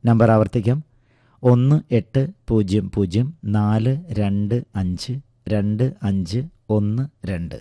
number ആവർത്തിക്കാം ഒന്ന് എട്ട് പൂജ്യം പൂജ്യം നാല് രണ്ട് അഞ്ച് രണ്ട് അഞ്ച് ഒന്ന് രണ്ട്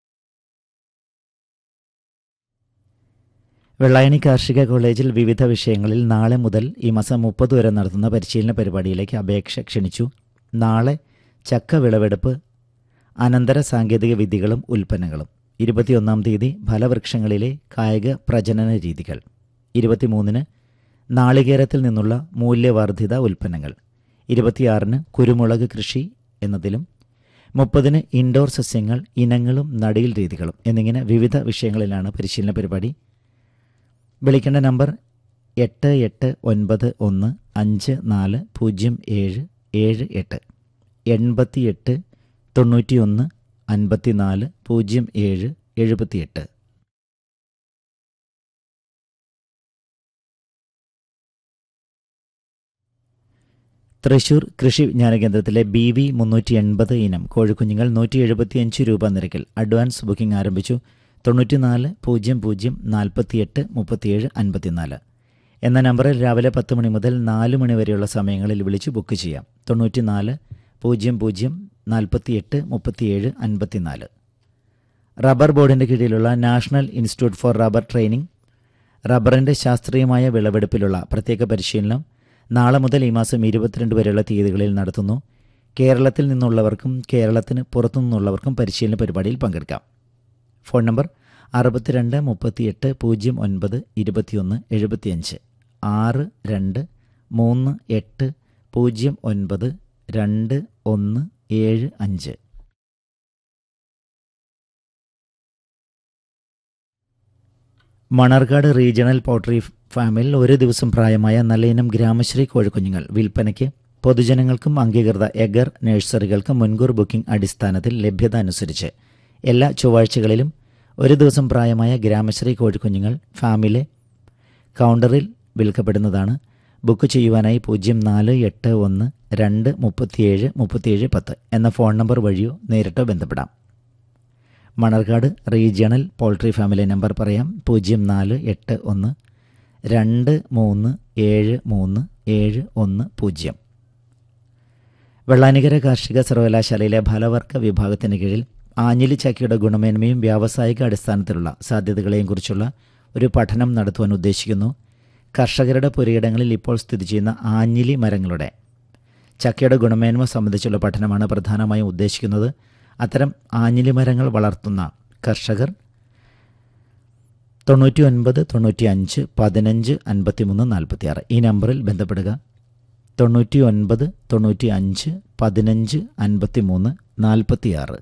വെള്ളായണി കാർഷിക കോളേജിൽ വിവിധ വിഷയങ്ങളിൽ നാളെ മുതൽ ഈ മാസം മുപ്പത് വരെ നടത്തുന്ന പരിശീലന പരിപാടിയിലേക്ക് അപേക്ഷ ക്ഷണിച്ചു നാളെ ചക്ക വിളവെടുപ്പ് അനന്തര സാങ്കേതിക വിദ്യകളും ഉൽപ്പന്നങ്ങളും ഇരുപത്തിയൊന്നാം തീയതി ഫലവൃക്ഷങ്ങളിലെ കായിക പ്രജനന രീതികൾ ഇരുപത്തിമൂന്നിന് നാളികേരത്തിൽ നിന്നുള്ള മൂല്യവർദ്ധിത ഉൽപ്പന്നങ്ങൾ ഇരുപത്തിയാറിന് കുരുമുളക് കൃഷി എന്നതിലും മുപ്പതിന് ഇൻഡോർ സസ്യങ്ങൾ ഇനങ്ങളും നടീൽ രീതികളും എന്നിങ്ങനെ വിവിധ വിഷയങ്ങളിലാണ് പരിശീലന പരിപാടി വിളിക്കേണ്ട നമ്പർ എട്ട് എട്ട് ഒൻപത് ഒന്ന് അഞ്ച് നാല് പൂജ്യം ഏഴ് ഏഴ് എട്ട് എൺപത്തിയെട്ട് തൊണ്ണൂറ്റിയൊന്ന് അൻപത്തിനാല് പൂജ്യം ഏഴ് എഴുപത്തിയെട്ട് തൃശൂർ കൃഷി വിജ്ഞാന കേന്ദ്രത്തിലെ ബി വി മുന്നൂറ്റി എൺപത് ഇനം കോഴിക്കുഞ്ഞുങ്ങൾ നൂറ്റി എഴുപത്തിയഞ്ച് രൂപ നിരക്കിൽ അഡ്വാൻസ് ബുക്കിംഗ് ആരംഭിച്ചു തൊണ്ണൂറ്റിനാല് പൂജ്യം പൂജ്യം നാൽപ്പത്തിയെട്ട് മുപ്പത്തിയേഴ് അൻപത്തിനാല് എന്ന നമ്പറിൽ രാവിലെ പത്ത് മണി മുതൽ നാല് മണി വരെയുള്ള സമയങ്ങളിൽ വിളിച്ച് ബുക്ക് ചെയ്യാം തൊണ്ണൂറ്റിനാല് പൂജ്യം പൂജ്യം നാൽപ്പത്തിയെട്ട് മുപ്പത്തിയേഴ് അൻപത്തിനാല് റബ്ബർ ബോർഡിൻ്റെ കീഴിലുള്ള national institute for rubber training റബ്ബറിൻ്റെ ശാസ്ത്രീയമായ വിളവെടുപ്പിലുള്ള പ്രത്യേക പരിശീലനം നാളെ മുതൽ ഈ മാസം ഇരുപത്തിരണ്ട് വരെയുള്ള തീയതികളിൽ നടത്തുന്നു കേരളത്തിൽ നിന്നുള്ളവർക്കും കേരളത്തിന് പുറത്തു നിന്നുള്ളവർക്കും പരിശീലന പരിപാടിയിൽ പങ്കെടുക്കാം ഫോൺ നമ്പർ അറുപത്തിരണ്ട് മുപ്പത്തിയെട്ട് പൂജ്യം ഒൻപത് ഇരുപത്തിയൊന്ന് എഴുപത്തിയഞ്ച് ആറ് രണ്ട് മൂന്ന് എട്ട് പൂജ്യം ഒൻപത് രണ്ട് ഒന്ന് ഏഴ് അഞ്ച് മണർകാട് റീജിയണൽ പോൾട്രി ഫാമിൽ ഒരു ദിവസം പ്രായമായ നല്ല ഇനം ഗ്രാമശ്രീ കോഴിക്കുഞ്ഞുങ്ങൾ വിൽപ്പനയ്ക്ക് പൊതുജനങ്ങൾക്കും അംഗീകൃത എഗർ നഴ്സറികൾക്കും മുൻകൂർ ബുക്കിംഗ് അടിസ്ഥാനത്തിൽ ലഭ്യത അനുസരിച്ച് എല്ലാ ചൊവ്വാഴ്ചകളിലും ഒരു ദിവസം പ്രായമായ ഗ്രാമശ്രീ കോഴിക്കുഞ്ഞുങ്ങൾ ഫാമിലെ കൗണ്ടറിൽ വിൽക്കപ്പെടുന്നതാണ് ബുക്ക് ചെയ്യുവാനായി പൂജ്യം നാല് എട്ട് ഒന്ന് രണ്ട് മുപ്പത്തിയേഴ് മുപ്പത്തിയേഴ് പത്ത് എന്ന ഫോൺ നമ്പർ വഴിയോ നേരിട്ടോ ബന്ധപ്പെടാം മണർകാട് റീജിയണൽ പോൾട്രി ഫാമിലെ നമ്പർ പറയാം പൂജ്യം നാല് എട്ട് ഒന്ന് രണ്ട് മൂന്ന് ഏഴ് മൂന്ന് ഏഴ് ഒന്ന് പൂജ്യം വെള്ളാനിക്കര കാർഷിക സർവകലാശാലയിലെ ഫലവർഗ വിഭാഗത്തിന് കീഴിൽ ആഞ്ഞിലി ചക്കയുടെ ഗുണമേന്മയും വ്യാവസായിക അടിസ്ഥാനത്തിലുള്ള സാധ്യതകളെയും കുറിച്ചുള്ള ഒരു പഠനം നടത്തുവാൻ ഉദ്ദേശിക്കുന്നു കർഷകരുടെ പുരയിടങ്ങളിൽ ഇപ്പോൾ സ്ഥിതി ചെയ്യുന്ന ആഞ്ഞിലി മരങ്ങളുടെ ചക്കയുടെ ഗുണമേന്മ സംബന്ധിച്ചുള്ള പഠനമാണ് പ്രധാനമായും ഉദ്ദേശിക്കുന്നത് അത്തരം ആഞ്ഞിലി മരങ്ങൾ വളർത്തുന്ന കർഷകർ തൊണ്ണൂറ്റി ഒൻപത് തൊണ്ണൂറ്റി അഞ്ച് പതിനഞ്ച് അൻപത്തിമൂന്ന് നാൽപ്പത്തിയാറ് ഈ നമ്പറിൽ ബന്ധപ്പെടുക തൊണ്ണൂറ്റി ഒൻപത് തൊണ്ണൂറ്റി അഞ്ച് പതിനഞ്ച് അൻപത്തിമൂന്ന് നാൽപ്പത്തിയാറ്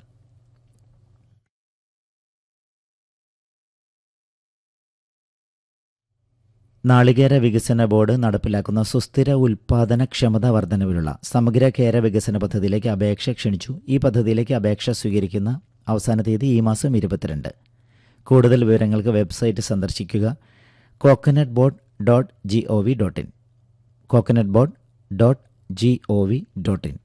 നാളികേര വികസന ബോർഡ് നടപ്പിലാക്കുന്ന സുസ്ഥിര ഉൽപാദനക്ഷമത വർധനവിലുള്ള സമഗ്ര കേര വികസന പദ്ധതിയിലേക്ക് അപേക്ഷ ക്ഷണിച്ചു ഈ പദ്ധതിയിലേക്ക് അപേക്ഷ സ്വീകരിക്കുന്ന അവസാന തീയതി ഈ മാസം ഇരുപത്തിരണ്ട് കൂടുതൽ വിവരങ്ങൾക്ക് വെബ്സൈറ്റ് സന്ദർശിക്കുക coconut board dot G O V dot in coconut board dot G O V dot in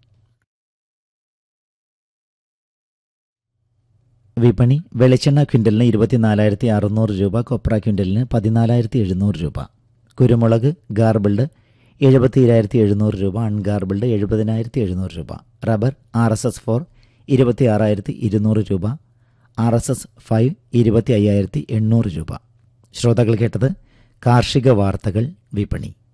വിപണി വെളിച്ചെണ്ണ ക്വിൻ്റലിന് ഇരുപത്തിനാലായിരത്തി അറുന്നൂറ് രൂപ കൊപ്ര ക്വിൻ്റലിന് പതിനാലായിരത്തി എഴുന്നൂറ് രൂപ കുരുമുളക് ഗാർബിൾഡ് എഴുപത്തിയേഴായിരത്തി എഴുന്നൂറ് രൂപ അൺഗാർബിൾഡ് എഴുപതിനായിരത്തി എഴുന്നൂറ് രൂപ rubber R S S four ഇരുപത്തി ആറായിരത്തി ഇരുന്നൂറ് രൂപ ആർ എസ് എസ് ഫൈവ് ഇരുപത്തി അയ്യായിരത്തി എണ്ണൂറ് രൂപ ശ്രോതാക്കൾ കേട്ടത് കാർഷിക വാർത്തകൾ വിപണി